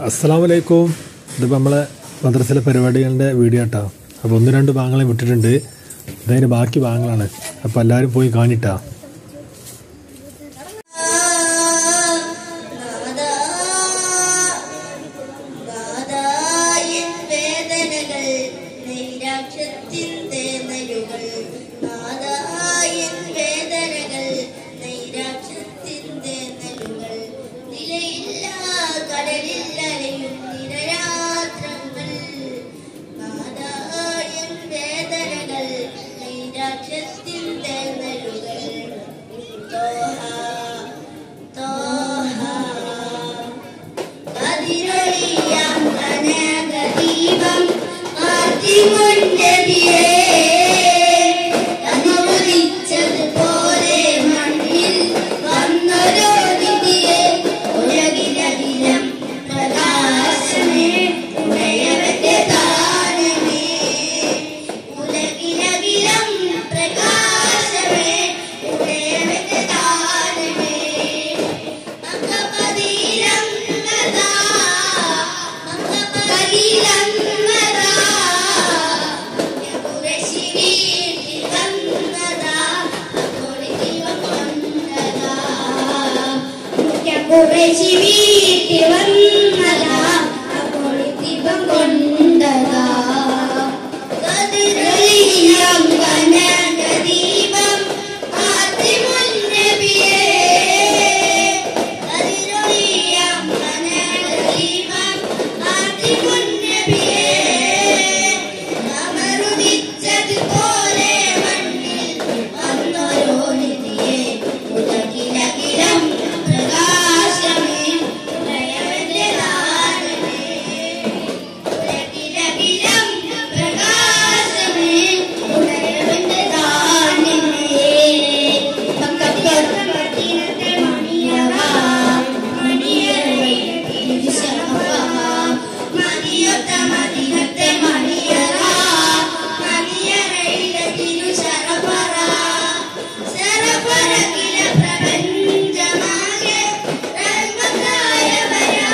അസ്സലാമലൈക്കും ഇതിപ്പോൾ നമ്മളെ മദ്രസയിലെ പരിപാടികളുടെ വീഡിയോ കേട്ടോ അപ്പോൾ ഒന്ന് രണ്ട് ഭാഗങ്ങളെ വിട്ടിട്ടുണ്ട് ഇതതിൻ്റെ ബാക്കി ഭാഗങ്ങളാണ് അപ്പോൾ എല്ലാവരും പോയി കാണിട്ടാ നാദായൻ വേദനകൾ നൈരാക്ഷത്തിൻ തേനലുകൾ നാദായൻ വേദനകൾ നൈരാക്ഷത്തിൻ തേനലുകൾ നിലയില്ല കടലിൽ അലയും നിരരാത്രങ്ങൾ നാദായൻ വേദനകൾ നൈരാക്ഷത്തിൻ തേനലുകൾ തോഹ തോഹ കതിരൊളിയാം കനകദീപം ആർത്തിമുന്നതിയെ അനുവദിച്ചതുപോലെ മണ്ണിൽ വന്നൊരു നിധിയെ ഉലകിലകിലം പ്രകാശമേ ഉടയവന്റെ ദാനമേ ഉലകിലകിലം പ്രകാശമേ ഉടയവന്റെ ദാനമേ മക്കപതിലം വദാ മക്കപതിലം വദാ യകുരശി വീട്ടി വന്നതാ അപ്പോളിതിവ കൊണ്ടതാ യകുരശി വീട്ടി വന്നതാ അപ്പോളിതിവ കൊണ്ടതാ കതിരൊളിയാം കനകദീപം ആത്തിമുന്നബിയേ കതിരൊളിയാം കനകദീപം ആത്തിമുന്നബിയേ അമരുദിച്ചതുപോലെ മണ്ണിൽ വന്നൊരു നിധിയെ ഉലകിലകിലം പ്രകാശമേ ഉദയവന്റെ ദാനമേ ഉലകിലകിലം പ്രകാശമേ ഉദയവന്റെ ദാനമേ മക്കത്തമദീനത്തെ മണിയറ മണിയറയിൽ തിരുശറഫ മദിയത്ത മദീനത്തെ മണിയറ മണിയറയിലെ തിരുശറഫറ ശറഫറകില പ്രപഞ്ചമാകെ റഹ്മത്തായവരാ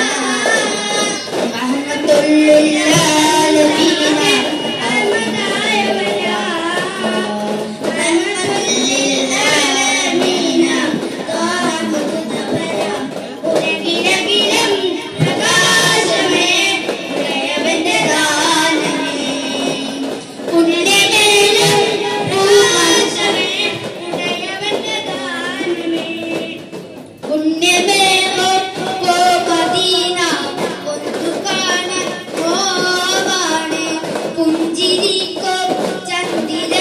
പുണ്യമേറോ ഓ മദീന ഒന്നു കാണാൻ പോവാണ് പുഞ്ചിരിക്കോ ചന്ദിര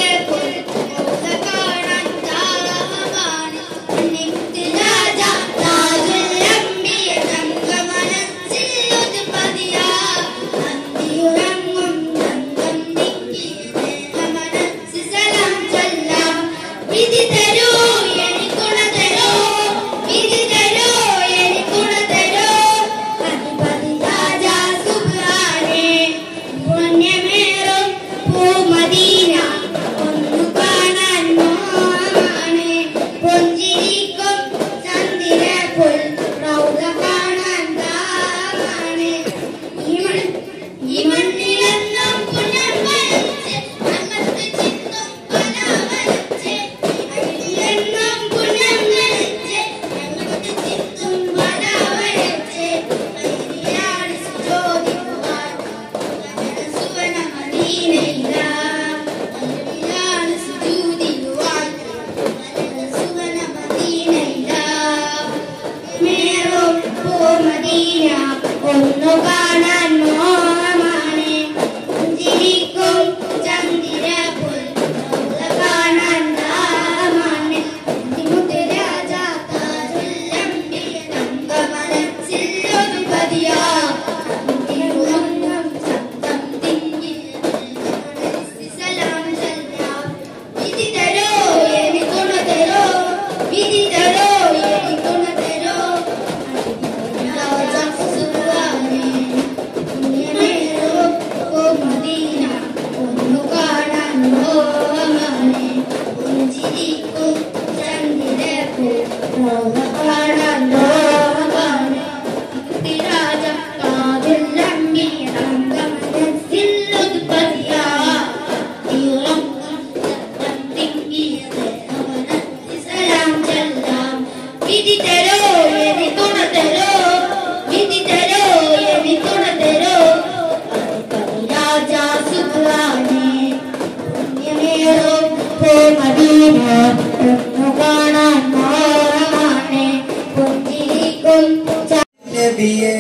കാണാൻ ദാഹമാണ് നിമിത്ത് രാജ താജുല്ലംബിയ തങ്കമനസ്സിൽ ഒരു പതിയാ അന്തിയുറങ്ങും തങ്കം ദിക്കിയ മനസ്സിൽ സലാം ചൊല്ലാം വിധി തരൂ എനിക്കുണ തരൂ വിധി തരൂ എനിക്കുണ തരൂ അധിപതി രാജാ സുബ്ഹാനേ പുണ്യമേറും പൂമദീന ഒന്നു കാണാൻ മോഹമാണ് പുഞ്ചിരിക്കും ചന്ദ്ര പുൽ റൗദ കാണാൻ ദാഹമാണ് ഈ മൺ ഈ മണ്ണിലെന്നും പുനർവലിച്ച് അകത്ത് ചിന്തും പലാവലിച്ച് മണ്ണിലെന്നും പുനർവലിച്ച് അകത്ത് ചിന്തും പലാവലിച്ച് മൈരിയാണ് സുജോതിക്കുവാൻ സുവന മദീനയില മൈരിയാണ് സുജൂതിക്കുവാൻ സുവന മദീനയില മേറോ പോ മദീന ഒന്നു കാണാൻ മോഹമാണ് പുഞ്ചിരിക്കും ചന്ദ്ര പുൽ കാണാൻ ദാഹമാണ് ബുദ്ധിമുട്ട് രാജ താജുല്ലംബിയ തങ്കമനസ്സിൽ ഒരു പതിയാ തിരുവന്തം ശബ്ദം തിങ്ങി സലാം ചൊല്ലാം വിധി തരോ എനിക്കുണ തരോ വിധി തരോ എനിക്കുണ തരോ രാജ സുബ്ഹാനേ പുണ്യമേറോ ഓ മദീന ഒന്നു കാണാൻ മോഹമാണ് പുഞ്ചിരിക്കും ചന്ദ്രപ്പൂ കാണാൻ മോഹമാണ് രാജ നബിയേ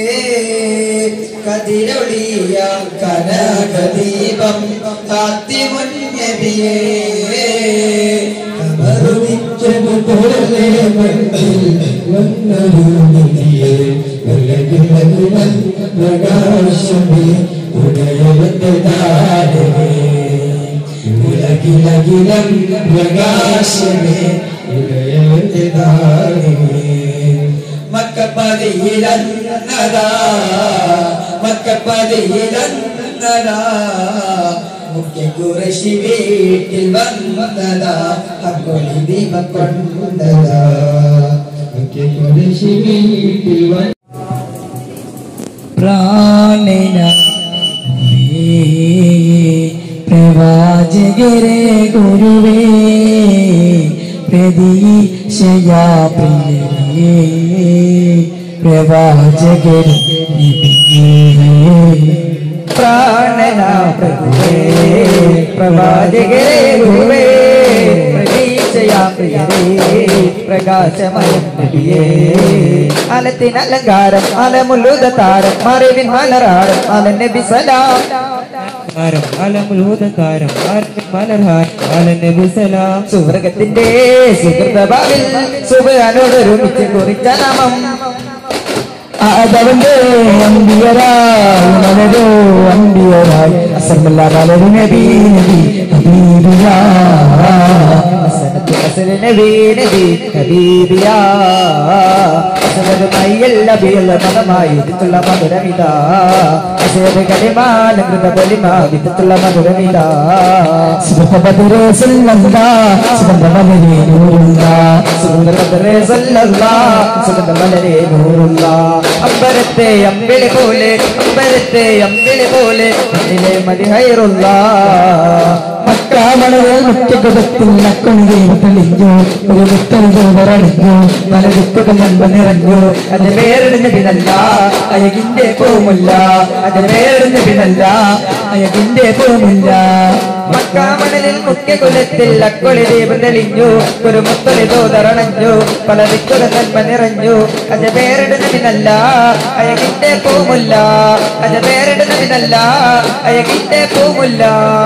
കതിരൊളിയ കനകദീപം കാത്തിമുൻ നബിയേ കമറുദിച്ചതുപോലെ മണ്ണിൽ വന്നൊരു നിധിയെ ഉലകിലകിലൻ പ്രകാശമേ ഉടയവന്റെ താരമേ ഉലകിലകിലം പ്രകാശമേ ഉടയവന്റെ താരമേ മക്കപ്പതിയിലന്നതാ മക്കപ്പതിയിലന്നതാ മുഖ്യ കുറശി വീട്ടിൽ വന്നതാ അക്കൊളി ദീപം കൊണ്ടതാ മുഖ്യ കുറശി വീട്ടിൽ വന്ന പ്രാണന പ്രവാചകരെ ഗുരുവേ പ്രതീക്ഷയാ പ്രിയരേ പ്രവാചകർ പ്രാണന പ്രഭുവേ പ്രവാചകരെ ഗുരുവേ പ്രതീക്ഷയാ പ്രിയരേ പ്രകാശമയ നബിയേ അലത്തിൻ അലങ്കാരം അലമുല്ലുത താരം മറിവിൻ മലറാടും അല നബി സലാം കാരം അലമുലൂതകാരം മലർഹാരം അലനബി സലാം സുവർഗത്തിന്റെ സുഹൃതഭാവിൽ സുബാനോടൊരുമിച്ച് കുറിച്ച നാമം അതവന്റെ അമ്പിയരായി മലരോ അമ്പിയരായി അസമല്ല മലരു നബി നബി ഹബീബിയാ ഹസനത്ത് ഹസന നബി നബി ഹബീബിയാ ഹസനതുമായിയല്ല ബിയല്ല മതമായി ഇതിട്ടുള്ള മധുരമിത ഹസനത് കലിമാല കൃത ബലിമ വിധത്തുള്ള മധുരമിത സുഖബദുരേ സല്ലല്ലാ സുഖബദുരേ നൂറുല്ലാ സുഖബദുരേ സല്ലല്ലാ സുഖബദുരേ നൂറുല്ലാ അമ്പരത്തെ അമ്പിളി പോലെ അമ്പരത്തെ അമ്പിളി പോലെ മണ്ണിലെ മതിഹൈറുള്ള മക്കാമണകൾ മുറ്റകുടത്തിൽ നക്കൊണ്ടേ തെളിഞ്ഞു ഒരു മുത്തറിഞ്ഞു വരണിഞ്ഞു മലരുക്കുക നന്മ നിറഞ്ഞു അത് പേരിടുന്ന പിന്നല്ല അയകിന്റെ പോമില്ല അത് പേരിടുന്ന പിന്നല്ല അയകിന്റെ പോമില്ല മക്കാമണലിൽ മുഖ്യകുലത്തിൽ അക്കൊളി ദീപം തെളിഞ്ഞു ഒരു മുത്തൊളി തോതറണഞ്ഞു പല ദിക്കുല നന്മ നിറഞ്ഞു അത് പേരിടുന്നതിനല്ല അയകിന്റെ പൂമുല്ല അത് പേരിടുന്നതിനല്ല അയകിന്റെ പൂമുല്ല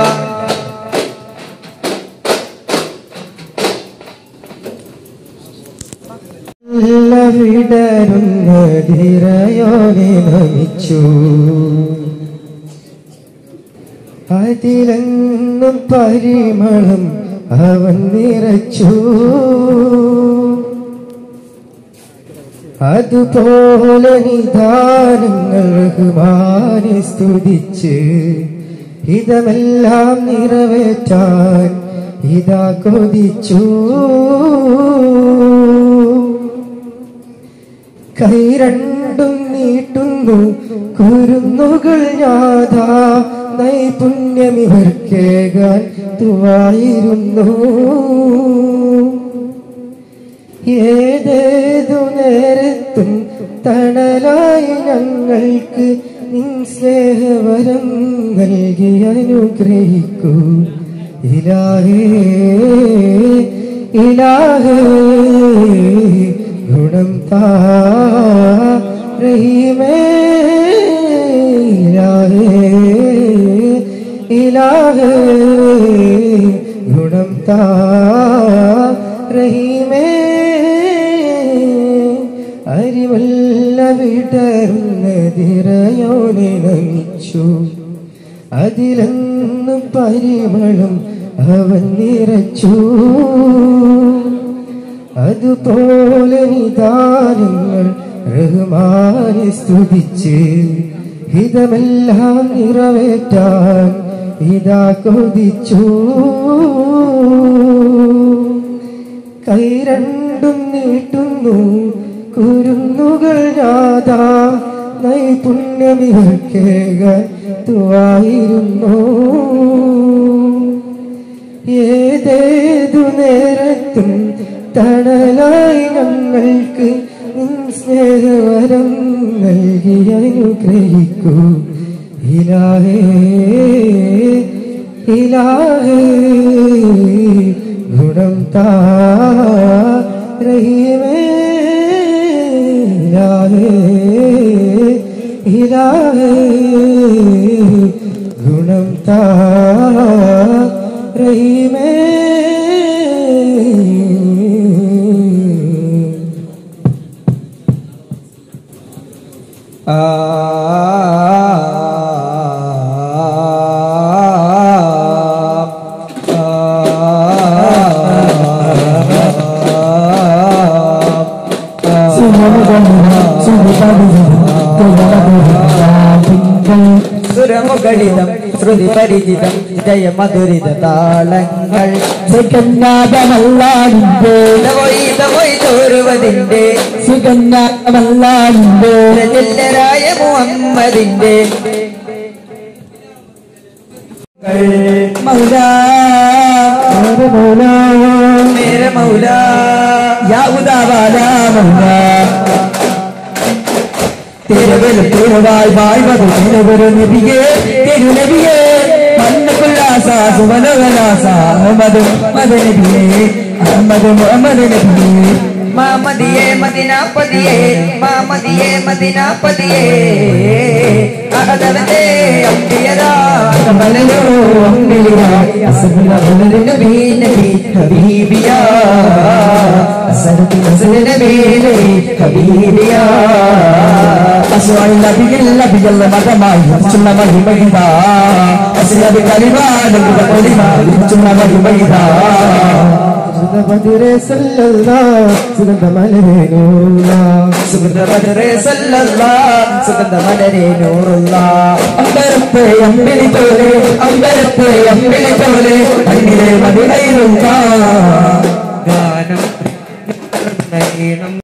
വിടരുന്നതിരയോനെ നമിച്ചു അതിലെന്നും പരിമളം അവൻ നിറച്ചു അതുപോലെ നിദാനങ്ങൾ ബഹുമാനെ സ്തുതിച്ച് ഇതമെല്ലാം നിറവേറ്റാൻ ഇതാ കൊതിച്ചു കൈ രണ്ടും നീട്ടുന്നു കുരുന്നുകൾ ഞാതാ നൈപുണ്യമിവർക്കേകാൻ തുവായിരുന്നു ഏതേതു നേരത്തും തണലായി ഞങ്ങൾക്ക് നിൻ സ്നേഹവരം നൽകി അനുഗ്രഹിക്കൂ ഇലാഹേ ഇലാഹേ ഗുണം താ റഹീമേ ഇലാഹേ ഇലാഹേ ഗുണം താ റഹീമേ അരിവല്ല വിടർന്നതിരയോനെ നമിച്ചു അതിലൊന്നു പരിമളം അവൻ നിറച്ചു അതുപോലെ നിദാനങ്ങൾ റഹ്മാനെ സ്തുതിച്ച് ഹിതമെല്ലാം നിറവേറ്റാൻ ഇതാ കൊതിച്ചു കൈ രണ്ടും നീട്ടുന്നു കുരുന്നുകൾ ഞാതാ നൈപുണ്യമിവർക്കേകാൻ തുവായിരുന്നു ഏതേതു നേരത്തും തണലായി ഞങ്ങൾക്ക് നിൻ സ്നേഹവരം നൽകി അനുഗ്രഹിക്കൂ ഇലാഹേ ഇലാഹേ ഗുണം താ റഹീമേ ഇലാഹേ ഗുണം താ റഹീമേ ആ സുരമുകളിതം ശ്രുതി പരിചിതം ജയമധുരിത താളങ്ങൾ സുഗന്നാഥമല്ലാടിന്റെ ഇതവോയി ഇതവോയി തോരുവതിന്റെ സുഗന്നാഥമല്ലാടിന്റെ ായ മുഹമ്മദിന്റെ മൗലാ മൗലാ മേര മൗലാ യാവുദാവാല മൗലാ തിരുവരു തിരുവായ് വായ്മതു തിരുവരു നബിയേ തിരുനബിയേ മന്നകുല്ലാസ സുവനവലാസ അഹമ്മദ് മദ നബിയേ അഹമ്മദ് മുഹമ്മദ് നബിയേ മാമതിയെ മദിനാപതിയെ മാമതിയെ മദിനാപതിയെ അഹദവന്റെ അമ്പിയരാ കമലയോ അമ്മിലിയ അസബുല ബുലരി നബി നബി ഹബീബിയാ അസരത്തി നസല നബി നബി ഹബീബിയ അസ്വായി നബിയിൽ നബിയൽ മതമായി ചുന്ന മഹിമഹിത അസ്ലബി കലിമാനം കൊലിമ ചുന്ന മഹിമഹിത സുഗന്ധമധുരേ സല്ലല്ലാ സുഗന്ധമലരേനൂല സുഗന്ധമലരെ സല്ലല്ലാ സുഗന്ധമലരെ നൂറുള്ള അമ്പരത്തെ അമ്പിളി പോലെ അമ്പരത്തെ അമ്പിളി പോലെ അന്നിലെ മതിലയിലുള്ള ഗാനം